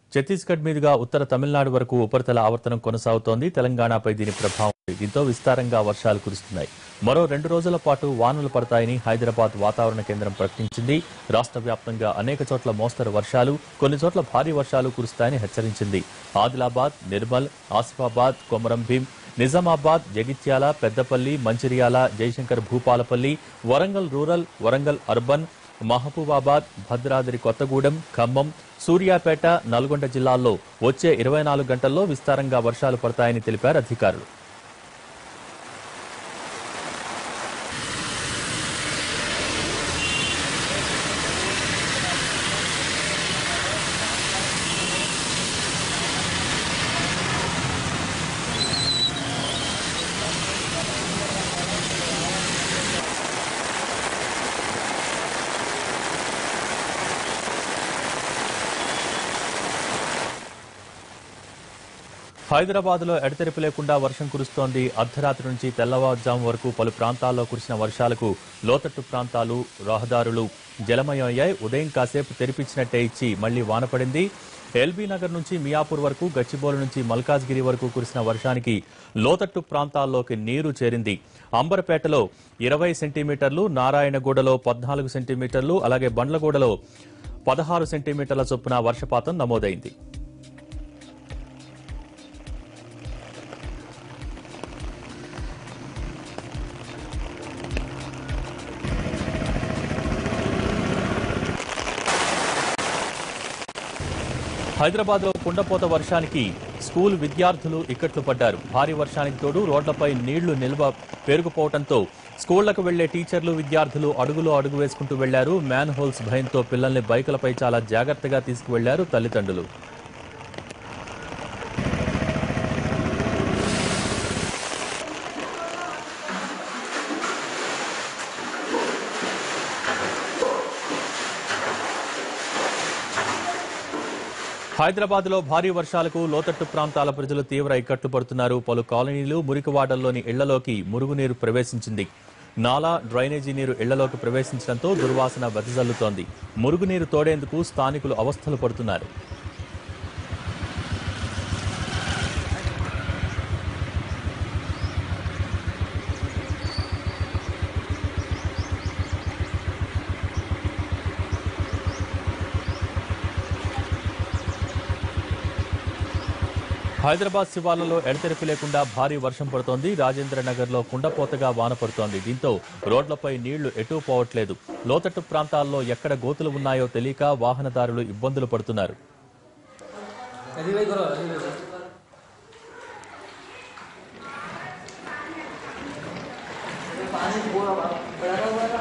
ఛత్తీస్గఢ్ మీదుగా ఉత్తర తమిళనాడు వరకు ఉపరితల ఆవర్తనం కొనసాగుతోంది తెలంగాణపై దీని ప్రభావం ఉంది. దీంతో విస్తారంగా వర్షాలు కురుస్తున్నాయి మరో రెండు రోజుల పాటు వానలు పడతాయని హైదరాబాద్ వాతావరణ కేంద్రం ప్రకటించింది రాష్ట్ర వ్యాప్తంగా అనేక చోట్ల మోస్తరు వర్షాలు కొన్ని చోట్ల భారీ వర్షాలు కురుస్తాయని హెచ్చరించింది ఆదిలాబాద్ నిర్మల్ ఆసిఫాబాద్ కొమరం భీం నిజామాబాద్ జగిత్యాల పెద్దపల్లి మంచిర్యాల జయశంకర్ భూపాలపల్లి వరంగల్ రూరల్ వరంగల్ అర్బన్ మహబూబాబాద్ భద్రాద్రి కొత్తగూడెం ఖమ్మం సూర్యాపేట నల్గొండ జిల్లాల్లో వచ్చే ఇరవై నాలుగు గంటల్లో విస్తారంగా వర్షాలు పడతాయని తెలిపారు అధికారులు హైదరాబాద్ లో ఎడతెరిపి లేకుండా వర్షం కురుస్తోంది అర్ధరాత్రి నుంచి తెల్లవారుజాము వరకు పలు ప్రాంతాల్లో కురిసిన వర్షాలకు లోతట్టు ప్రాంతాలు రహదారులు జలమయమయ్యాయి ఉదయం కాసేపు తెరిపించినట్టే ఇచ్చి మళ్లీ వాన పడింది ఎల్బీ నగర్ నుంచి మియాపూర్ వరకు గచ్చిబౌలి నుంచి మల్కాజ్గిరి వరకు కురిసిన వర్షానికి లోతట్టు ప్రాంతాల్లోకి నీరు చేరింది అంబర్పేటలో ఇరవై సెంటీమీటర్లు నారాయణగూడలో పద్నాలుగు సెంటీమీటర్లు అలాగే బండ్లగూడలో పదహారు సెంటీమీటర్ల చొప్పున వర్షపాతం నమోదైంది హైదరాబాద్ లో కుండపోత వర్షానికి స్కూల్ విద్యార్థులు ఇక్కట్లు పడ్డారు భారీ వర్షానికి తోడు రోడ్లపై నీళ్లు నిల్వ పెరుగుపోవడంతో స్కూళ్లకు వెళ్లే టీచర్లు విద్యార్థులు అడుగులో అడుగు వేసుకుంటూ వెళ్లారు మ్యాన్ హోల్స్ భయంతో పిల్లల్ని బైకులపై చాలా జాగ్రత్తగా తీసుకువెళ్లారు తల్లిదండ్రులు హైదరాబాద్ లో భారీ వర్షాలకు లోతట్టు ప్రాంతాల ప్రజలు తీవ్ర ఇక్కట్లు పడుతున్నారు పలు కాలనీలు మురికివాడల్లోని ఇళ్లలోకి మురుగునీరు ప్రవేశించింది నాలా డ్రైనేజీ నీరు ఇళ్లలోకి ప్రవేశించడంతో దుర్వాసన వెదజల్లుతోంది మురుగునీరు తోడేందుకు స్థానికులు అవస్థలు పడుతున్నారు హైదరాబాద్ శివార్లలో ఎడతెరిపి లేకుండా భారీ వర్షం పడుతోంది రాజేంద్ర నగర్ లో కుండపోతగా వాన పడుతోంది దీంతో రోడ్లపై నీళ్లు ఎటూ పోవట్లేదు లోతట్టు ప్రాంతాల్లో ఎక్కడ గోతులు ఉన్నాయో తెలియక వాహనదారులు ఇబ్బందులు పడుతున్నారు कधी बाई करो कधी बाई पाणी पूरा पड़ा हुआ है